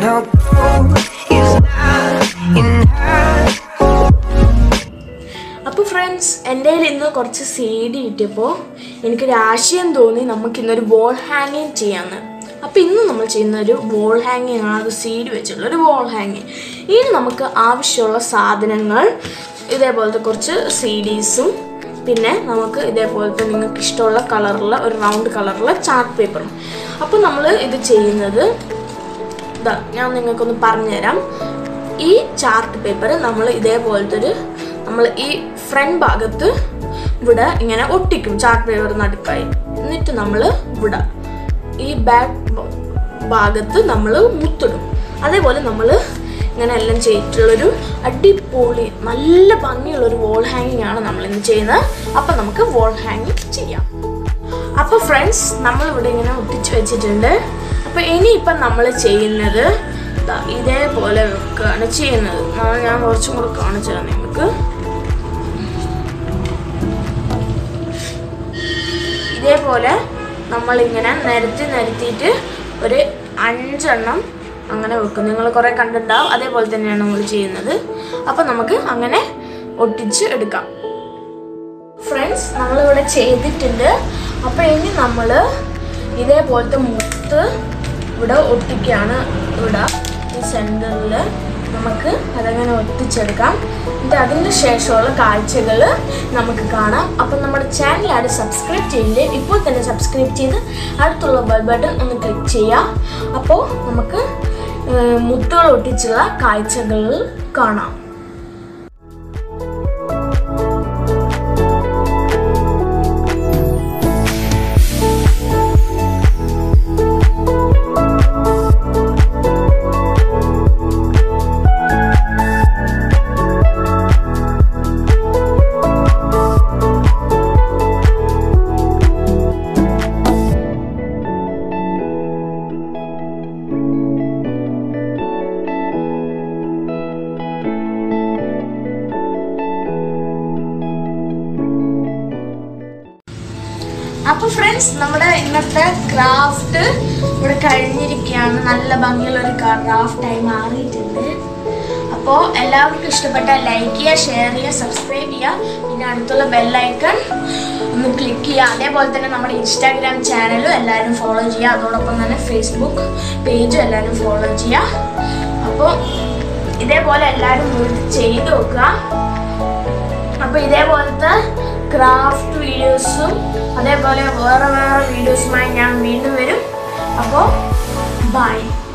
although it's not in her. അപ്പോൾ friends എൻ്റെ കയ്യിൽ ഇന്ന് കുറച്ച് സി ഡി കിട്ടിയപ്പോൾ എനിക്കൊരു ആശയം തോന്നി നമുക്ക് ഇന്നൊരു വോൾ ഹാങ്ങിങ് ചെയ്യാമെന്ന് അപ്പോൾ ഇന്ന് നമ്മൾ ചെയ്യുന്ന ഒരു വോൾ ഹാങ്ങിങ് ആണ് അത് സി ഡി വെച്ചുള്ള ഒരു വോൾ ഹാങ്ങിങ് ഇനി നമുക്ക് ആവശ്യമുള്ള സാധനങ്ങൾ ഇതേപോലത്തെ കുറച്ച് സി ഡീസും പിന്നെ നമുക്ക് ഇതേപോലത്തെ നിങ്ങൾക്ക് ഇഷ്ടമുള്ള കളറുള്ള ഒരു റൗണ്ട് കളറുള്ള ചാർട്ട് പേപ്പറും അപ്പോൾ നമ്മൾ ഇത് ചെയ്യുന്നത് ഇതാ ഞാൻ നിങ്ങൾക്കൊന്ന് പറഞ്ഞുതരാം ഈ ചാർട്ട് പേപ്പർ നമ്മൾ ഇതേപോലത്തെ ഒരു നമ്മൾ ഈ ഫ്രണ്ട് ഭാഗത്ത് ഇവിടെ ഇങ്ങനെ ഒട്ടിക്കും ചാർട്ട് പേപ്പർ നടുക്കായി എന്നിട്ട് നമ്മൾ ഇവിടെ ഈ ബാക്ക് ഭാഗത്ത് നമ്മൾ മുത്തിടും അതേപോലെ നമ്മൾ ഇങ്ങനെ എല്ലാം ചെയ്തിട്ടുള്ളൊരു അടിപൊളി നല്ല ഭംഗിയുള്ളൊരു വോൾ ഹാങ്ങിങ് ആണ് നമ്മൾ ഇന്ന് ചെയ്യുന്നത് അപ്പം നമുക്ക് വോൾ ഹാങ്ങിങ് ചെയ്യാം അപ്പോൾ ഫ്രണ്ട്സ് നമ്മളിവിടെ ഇങ്ങനെ ഒട്ടിച്ച് വെച്ചിട്ടുണ്ട് അപ്പോൾ ഇനിയിപ്പം നമ്മൾ ചെയ്യുന്നത് ദാ ഇതേപോലെ വെക്കുകയാണ് ചെയ്യുന്നത് നാളെ ഞാൻ കുറച്ചും കൂടെ കാണിച്ചു തരാം നിങ്ങൾക്ക് ഇതേപോലെ നമ്മളിങ്ങനെ നിരത്തി നിരത്തിയിട്ട് ഒരു അഞ്ചെണ്ണം അങ്ങനെ വെക്കും നിങ്ങൾ കുറേ കണ്ടിട്ടുണ്ടാവും അതേപോലെ തന്നെയാണ് നമ്മൾ ചെയ്യുന്നത് അപ്പോൾ നമുക്ക് അങ്ങനെ ഒട്ടിച്ച് എടുക്കാം ഫ്രണ്ട്സ് നമ്മളിവിടെ ചെയ്തിട്ടുണ്ട് അപ്പോൾ ഇനി നമ്മൾ ഇതേപോലത്തെ മുത്ത് ഇവിടെ ഒട്ടിക്കുകയാണ് ഇവിടെ ഈ സെൻറ്ററിൽ നമുക്ക് അതങ്ങനെ ഒട്ടിച്ചെടുക്കാം എന്നിട്ട് അതിന് ശേഷമുള്ള കാഴ്ചകൾ നമുക്ക് കാണാം അപ്പം നമ്മുടെ ചാനൽ ആരും സബ്സ്ക്രൈബ് ചെയ്യില്ലേ ഇപ്പോൾ തന്നെ സബ്സ്ക്രൈബ് ചെയ്ത് അടുത്തുള്ള ബെൽ ബട്ടൺ ഒന്ന് ക്ലിക്ക് ചെയ്യുക അപ്പോൾ നമുക്ക് ഏർ, മുത്തുകൾ ഒട്ടിച്ചുള്ള കാഴ്ചകൾ കാണാം അപ്പൊ ഫ്രണ്ട്സ് നമ്മുടെ ഇന്നത്തെ ക്രാഫ്റ്റ് ഇവിടെ കഴിഞ്ഞിരിക്കുകയാണ് നല്ല ഭംഗിയുള്ള ഒരു ക്രാഫ്റ്റായി മാറിയിട്ടുണ്ട് അപ്പോൾ എല്ലാവർക്കും ഇഷ്ടപ്പെട്ട ലൈക്ക് ചെയ്യുക ഷെയർ ചെയ്യുക സബ്സ്ക്രൈബ് ചെയ്യുക പിന്നെ അടുത്തുള്ള ബെല്ലൈക്കൺ ഒന്ന് ക്ലിക്ക് ചെയ്യുക അതേപോലെ തന്നെ നമ്മുടെ ഇൻസ്റ്റാഗ്രാം ചാനലും എല്ലാവരും ഫോളോ ചെയ്യുക അതോടൊപ്പം തന്നെ ഫേസ്ബുക്ക് പേജും എല്ലാവരും ഫോളോ ചെയ്യുക അപ്പോൾ ഇതേപോലെ എല്ലാവരും വീട്ടിൽ ചെയ്ത് നോക്കുക അപ്പോൾ ഇതേപോലത്തെ ക്രാഫ്റ്റ് വീഡിയോസും അതേപോലെ വേറെ വേറെ വീഡിയോസുമായി ഞാൻ വീണ്ടും വരും അപ്പോൾ ബൈ